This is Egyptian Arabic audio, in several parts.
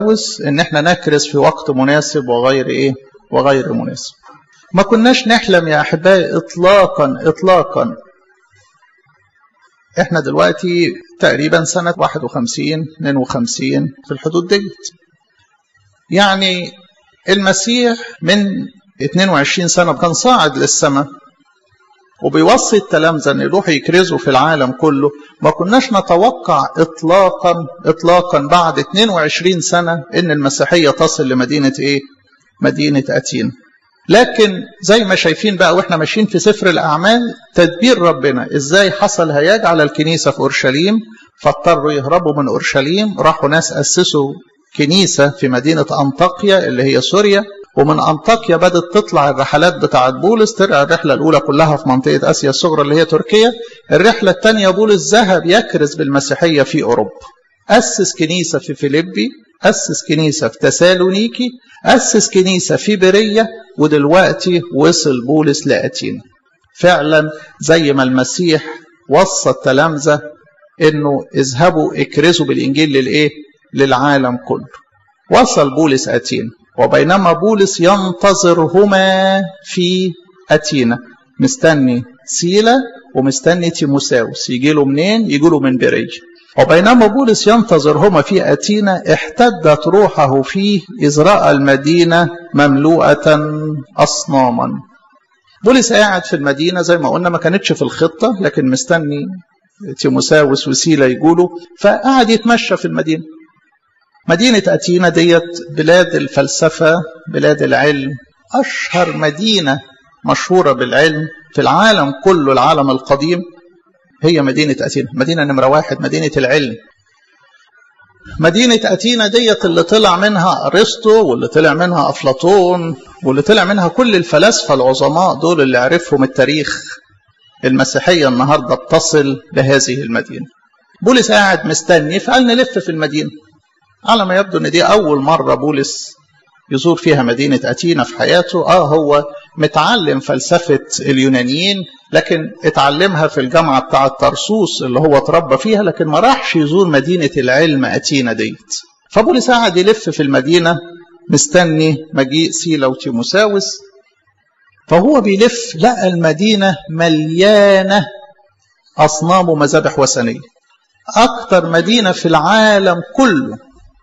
ان احنا نكرز في وقت مناسب وغير ايه وغير مناسب ما كناش نحلم يا احبائي اطلاقا اطلاقا احنا دلوقتي تقريبا سنة 51 52 في الحدود ديت يعني المسيح من 22 سنة كان صاعد للسماء وبيوصي التلامذة ان يروحوا يكرزوا في العالم كله ما كناش نتوقع اطلاقا اطلاقا بعد 22 سنة ان المسيحية تصل لمدينة ايه مدينة اتين لكن زي ما شايفين بقى واحنا ماشيين في سفر الاعمال تدبير ربنا ازاي حصل هياج على الكنيسة في اورشليم فاضطروا يهربوا من اورشليم راحوا ناس اسسوا كنيسة في مدينة أنطاكيا اللي هي سوريا ومن أنطاكيا بدأت تطلع الرحلات بتاعة بولس ترجع الرحلة الأولى كلها في منطقة آسيا الصغرى اللي هي تركيا الرحلة الثانية بولس ذهب يكرز بالمسيحية في أوروبا أسس كنيسة في فيليبي أسس كنيسة في تسالونيكي أسس كنيسة في برية ودلوقتي وصل بولس لأتينا فعلا زي ما المسيح وصى التلامذة انه اذهبوا اكرزوا بالانجيل للايه للعالم كله وصل بولس أتينا وبينما بولس ينتظرهما في أتينا مستني سيلا ومستني تيموساوس يجي له منين يجي له من برية وبينما بولس ينتظرهما في أتينا احتدت روحه فيه إذ رأى المدينة مملوءة أصناما بولس قاعد في المدينة زي ما قلنا ما كانتش في الخطة لكن مستني تيموساوس وسيلا يقولوا فقعد يتمشى في المدينة مدينة أتينا ديت بلاد الفلسفة بلاد العلم أشهر مدينة مشهورة بالعلم في العالم كله العالم القديم هي مدينة أتينا مدينة نمرة واحد مدينة العلم مدينة أتينا ديت اللي طلع منها أرسطو واللي طلع منها أفلاطون واللي طلع منها كل الفلاسفة العظماء دول اللي عرفهم التاريخ المسيحية النهاردة بتصل لهذه المدينة بولس قاعد مستني فقال نلف في المدينة على ما يبدو ان دي اول مرة بولس يزور فيها مدينة أتينا في حياته اه هو متعلم فلسفة اليونانيين لكن اتعلمها في الجامعة بتاعة طرسوس اللي هو اتربى فيها لكن ما راحش يزور مدينة العلم أتينا ديت فبولس قعد يلف في المدينة مستني مجيء سيلا وتيموساوس فهو بيلف لقى المدينة مليانة أصنام ومذابح وثنية أكثر مدينة في العالم كله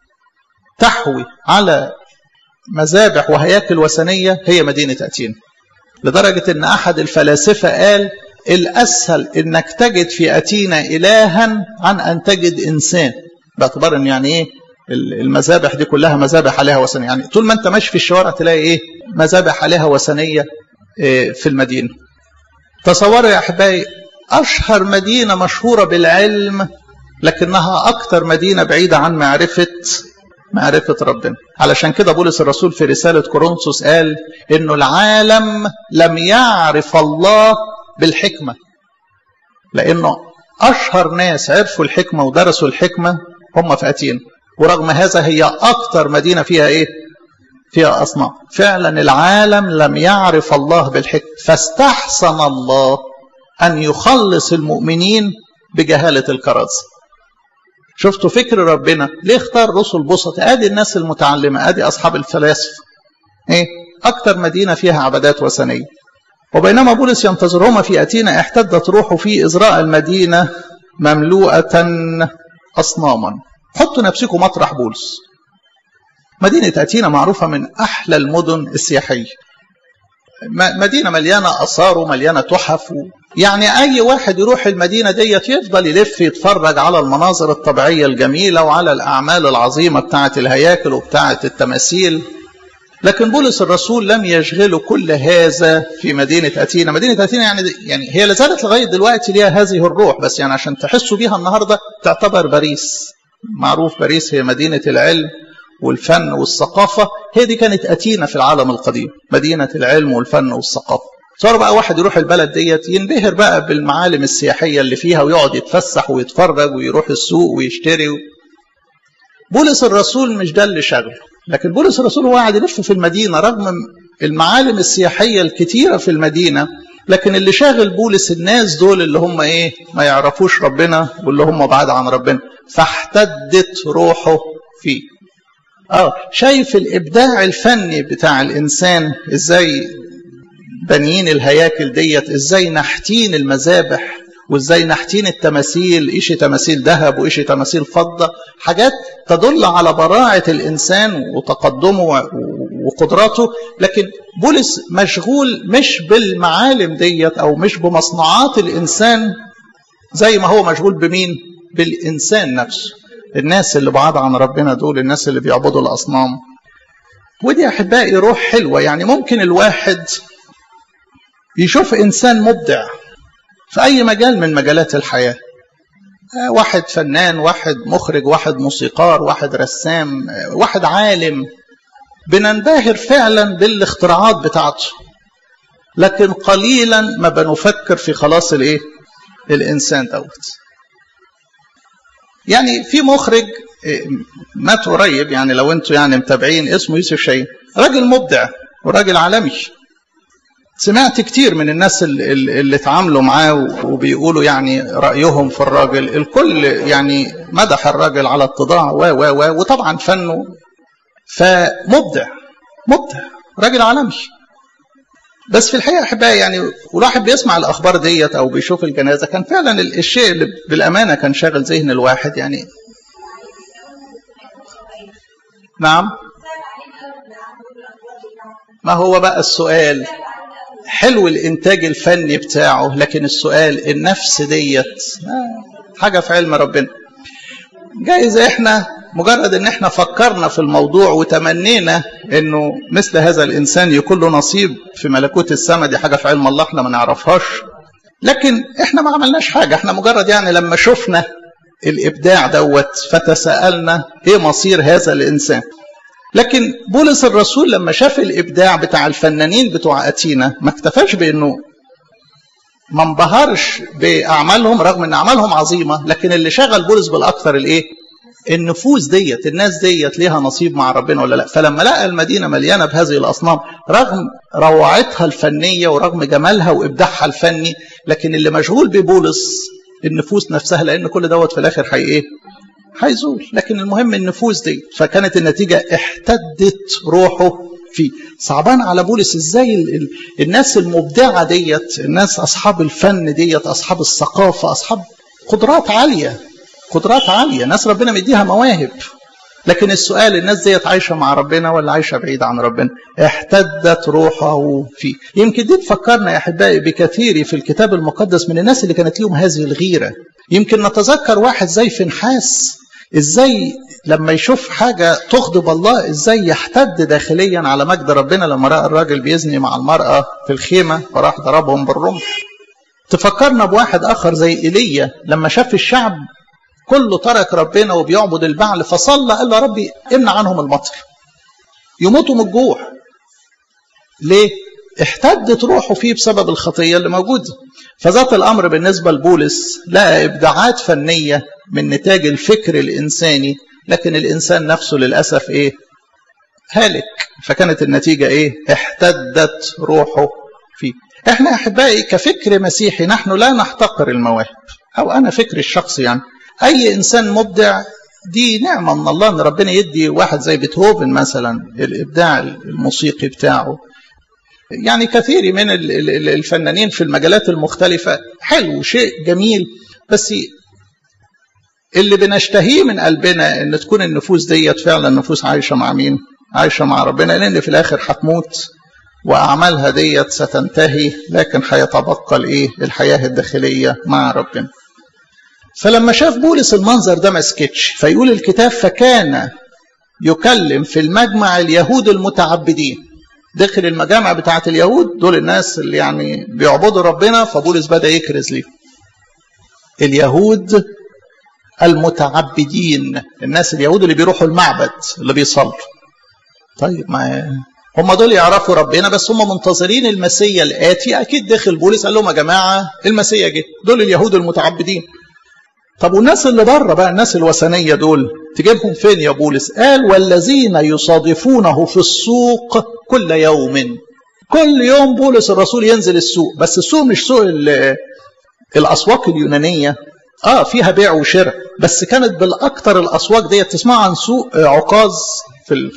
تحوي على مذابح وهياكل وثنية هي مدينة أتينا لدرجة أن أحد الفلاسفة قال الأسهل أنك تجد في أتينا إلها عن أن تجد إنسان باعتبار أن يعني إيه المذابح دي كلها مذابح عليها وثنية يعني طول ما أنت ماشي في الشوارع تلاقي إيه مذابح عليها وثنية في المدينة تصوروا يا أحبائي أشهر مدينة مشهورة بالعلم لكنها أكثر مدينة بعيدة عن معرفة معرفة ربنا علشان كده بولس الرسول في رسالة كورنثوس قال إنه العالم لم يعرف الله بالحكمة لأنه أشهر ناس عرفوا الحكمة ودرسوا الحكمة هم في أتينا ورغم هذا هي أكثر مدينة فيها إيه؟ فيها أصنام فعلا العالم لم يعرف الله بالحكمة فاستحسن الله أن يخلص المؤمنين بجهالة الكرازة شفتوا فكر ربنا ليه اختار رسل بسط ادي الناس المتعلمة ادي اصحاب الفلاسفة ايه اكتر مدينة فيها عبادات وثنية وبينما بولس ينتظرهما في اتينا احتدت روحه في ازراء المدينة مملوءة اصناما حطوا نفسكم مطرح بولس مدينة اتينا معروفة من احلى المدن السياحية مدينة مليانة آثار ومليانة تحف و... يعني أي واحد يروح المدينة ديت يفضل يلف يتفرج على المناظر الطبيعية الجميلة وعلى الأعمال العظيمة بتاعة الهياكل وبتاعة التماثيل لكن بولس الرسول لم يشغله كل هذا في مدينة أتينا مدينة أتينا يعني, يعني هي لازالت لغاية دلوقتي ليها هذه الروح بس يعني عشان تحسوا بيها النهاردة تعتبر باريس معروف باريس هي مدينة العلم والفن والثقافة هي دي كانت أتينا في العالم القديم مدينة العلم والفن والثقافة صار بقى واحد يروح البلد ديت ينبهر بقى بالمعالم السياحية اللي فيها ويقعد يتفسح ويتفرج ويروح السوق ويشتري و... بولس الرسول مش ده اللي شغله لكن بولس الرسول هو قاعد يلف في المدينة رغم المعالم السياحية الكتيرة في المدينة لكن اللي شاغل بولس الناس دول اللي هم ايه ما يعرفوش ربنا واللي هم بعاد عن ربنا فاحتدت روحه فيه اه شايف الابداع الفني بتاع الانسان ازاي بنيين الهياكل ديت ازاي نحتين المذابح وازاي نحتين التماثيل ايش تماثيل ذهب وايش تماثيل فضه حاجات تدل على براعه الانسان وتقدمه وقدراته لكن بولس مشغول مش بالمعالم ديت او مش بمصنوعات الانسان زي ما هو مشغول بمين بالانسان نفسه الناس اللي بعاد عن ربنا دول الناس اللي بيعبدوا الاصنام ودي احبائي روح حلوه يعني ممكن الواحد يشوف انسان مبدع في اي مجال من مجالات الحياه واحد فنان واحد مخرج واحد موسيقار واحد رسام واحد عالم بننبهر فعلا بالاختراعات بتاعته لكن قليلا ما بنفكر في خلاص الايه الانسان دوت يعني في مخرج مات قريب يعني لو انتوا يعني متابعين اسمه يوسف شاهين راجل مبدع وراجل عالمي سمعت كتير من الناس اللي, اللي اتعاملوا معاه وبيقولوا يعني رأيهم في الراجل الكل يعني مدح الراجل على اتضاع و و و وطبعا فنه فمبدع مبدع راجل عالمي بس في الحقيقه احبائي يعني والواحد بيسمع الاخبار ديت او بيشوف الجنازه كان فعلا الشيء اللي بالامانه كان شاغل ذهن الواحد يعني نعم ما هو بقى السؤال حلو الانتاج الفني بتاعه لكن السؤال النفس ديت حاجه في علم ربنا جايز احنا مجرد ان احنا فكرنا في الموضوع وتمنينا انه مثل هذا الانسان يكون له نصيب في ملكوت السماء دي حاجه في علم الله احنا ما نعرفهاش لكن احنا ما عملناش حاجه احنا مجرد يعني لما شفنا الابداع دوت فتساءلنا ايه مصير هذا الانسان لكن بولس الرسول لما شاف الابداع بتاع الفنانين بتوع اتينا ما اكتفاش بانه ما انبهرش باعمالهم رغم ان اعمالهم عظيمه لكن اللي شغل بولس بالاكثر الايه النفوس ديت الناس ديت ليها نصيب مع ربنا ولا لا فلما لقى المدينه مليانه بهذه الاصنام رغم روعتها الفنيه ورغم جمالها وابداعها الفني لكن اللي مشغول ببولس النفوس نفسها لان كل دوت في الاخر حي ايه هيزول لكن المهم النفوس دي فكانت النتيجه احتدت روحه فيه صعبان على بولس ازاي ال ال الناس المبدعه ديت الناس اصحاب الفن ديت اصحاب الثقافه اصحاب قدرات عاليه قدرات عاليه ناس ربنا مديها مواهب لكن السؤال الناس ديت عايشه مع ربنا ولا عايشه بعيد عن ربنا احتدت روحه فيه يمكن دي تفكرنا يا احبائي بكثير في الكتاب المقدس من الناس اللي كانت لهم هذه الغيره يمكن نتذكر واحد زي فنحاس ازاي لما يشوف حاجة تغضب الله ازاي يحتد داخليا على مجد ربنا لما رأى الراجل بيزني مع المرأة في الخيمة فراح ضربهم بالرمح تفكرنا بواحد آخر زي إيليا لما شاف الشعب كله ترك ربنا وبيعبد البعل فصلى قال له ربي امنع عنهم المطر يموتوا من الجوع ليه؟ احتدت روحه فيه بسبب الخطية اللي موجودة فذات الأمر بالنسبة لبولس لقى إبداعات فنية من نتاج الفكر الإنساني لكن الإنسان نفسه للأسف إيه هالك فكانت النتيجة إيه احتدت روحه فيه احنا أحبائي كفكر مسيحي نحن لا نحتقر المواهب أو أنا فكري الشخصي يعني أي إنسان مبدع دي نعمة من الله أن ربنا يدي واحد زي بيتهوفن مثلا الإبداع الموسيقي بتاعه يعني كثير من الفنانين في المجالات المختلفة حلو شيء جميل بس اللي بنشتهيه من قلبنا ان تكون النفوس ديت فعلا نفوس عايشه مع مين؟ عايشه مع ربنا لان في الاخر هتموت واعمالها ديت ستنتهي لكن هيتبقى الايه؟ الحياه الداخليه مع ربنا. فلما شاف بولس المنظر ده ما سكتش فيقول الكتاب فكان يكلم في المجمع اليهود المتعبدين داخل المجامع بتاعه اليهود دول الناس اللي يعني بيعبدوا ربنا فبولس بدا يكرز ليهم. اليهود المتعبدين الناس اليهود اللي بيروحوا المعبد اللي بيصلوا طيب ما هم دول يعرفوا ربنا بس هم منتظرين المسيا الاتي اكيد داخل بولس قال لهم يا جماعه المسيا جه دول اليهود المتعبدين طب والناس اللي بره بقى الناس الوثنيه دول تجيبهم فين يا بولس قال والذين يصادفونه في السوق كل يوم كل يوم بولس الرسول ينزل السوق بس السوق مش سوق الاسواق اليونانيه اه فيها بيع وشراء بس كانت بالاكثر الاسواق ديت تسمع عن سوق عكاظ في